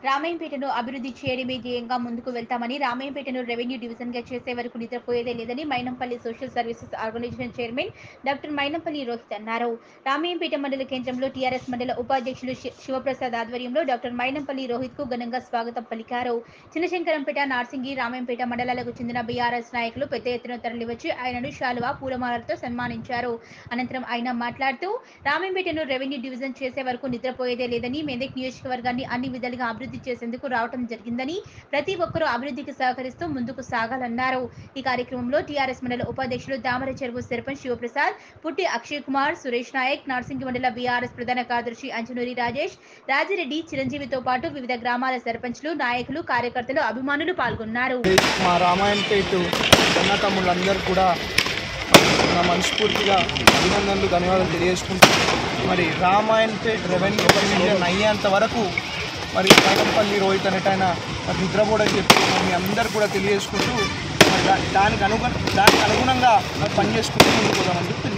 రామాయంపేటను అభివృద్ధి చేయడమే ధ్యేయంగా ముందుకు వెళ్తామని రామాయంపేటను రెవెన్యూ డివిజన్ గా చేసే వరకు నిద్రపోయేదే లేదని Mynampally social services organization chairman doctor Mynampally Rohit అన్నారు రామాయంపేట మండల కేంద్రంలో టీఆర్ఎస్ మండల ఉపాధ్యక్షులు శి- శివప్రసాద్ ఆధ్వర్యంలో డాక్టర్ మైనంపల్లి రోహిత్ కు ఘనంగా స్వాగతం పలికారు చిన్నశంకరంపేట నార్సింగి రామాయంపేట మండలాలకు చెందిన బీఆర్ఎస్ నాయకులు పెద్ద ఎత్తున తరలివచ్చి ఆయనను శాలువా పూలమాలలతో సన్మానించారు అనంతరం ఆయన మాట్లాడుతూ రామాయంపేటను రెవెన్యూ డివిజన్ చేసే వరకు నిద్రపోయేదే లేదని మెదక్ నియోజకవర్గాన్ని అన్ని విధాలుగా అభివృద్ధి చేసేందుకు రావటం జరిగిందని ప్రతి ఒక్కరూ అభివృద్ధికి సహకరిస్తూ ముందుకు సాగాలన్నారు ఈ కార్యక్రమంలో టీఆర్ఎస్ మండల ఉపాధ్యక్షులు దామర చెరువు సర్పంచ్ శివప్రసాద్ పుట్టి అక్షయ్ కుమార్ సురేష్ నాయక్ నార్సింగి మండల బీఆర్ఎస్ ప్రధాన కార్యదర్శి అంజనూరి రాజేష్ రాజిరెడ్డి చిరంజీవితో పాటు వివిధ గ్రామాల సర్పంచ్లు నాయకులు కార్యకర్తలు అభిమానులు పాల్గొన్నారు మా రామాయణపేట అన్న తమ్ముళ్ళందరూ కూడా నా మనస్ఫూర్తిగా అభినందనలు ధన్యవాదాలు తెలియజేసుకుంటూ మరి రామాయణపేట రెవెన్యూ డివిజన్ అయ్యేంత వరకు మరి మైనంపల్లి రోహిత్ అనేటైన మరి నిద్రపోవడం చెప్పి మరి మీ అందరు కూడా తెలియజేసుకుంటూ మరి దా- దానికి అనుగు దానికి అనుగుణంగా మరి పనిచేసుకుంటూ ముందుకు పోదామని చెప్పి